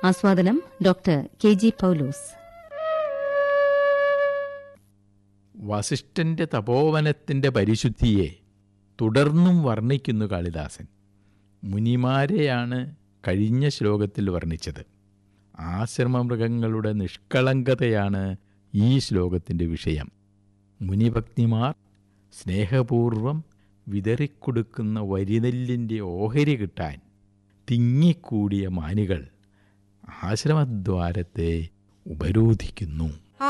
ആസ്വാദനം doctor K G Paulose വസിഷ്ഠന്റെ തപോവനത്തിന്റെ പരിശുദ്ധിയെ തുടർന്നും വർണ്ണിക്കുന്നു കാളിദാസൻ മുനിമാരെയാണ് കഴിഞ്ഞ ശ്ലോകത്തിൽ വർണ്ണിച്ചത് ആശ്രമമൃഗങ്ങളുടെ നിഷ്കളങ്കതയാണ് ഈ ശ്ലോകത്തിൻ്റെ വിഷയം മുനിഭക്തിമാർ സ്നേഹപൂർവം വിതറിക്കൊടുക്കുന്ന വരിനെല്ലിൻ്റെ ഓഹരി കിട്ടാൻ തിങ്ങിക്കൂടിയ മാനുകൾ ആശ്രമദ്വാരത്തെ ഉപരോധിക്കുന്നു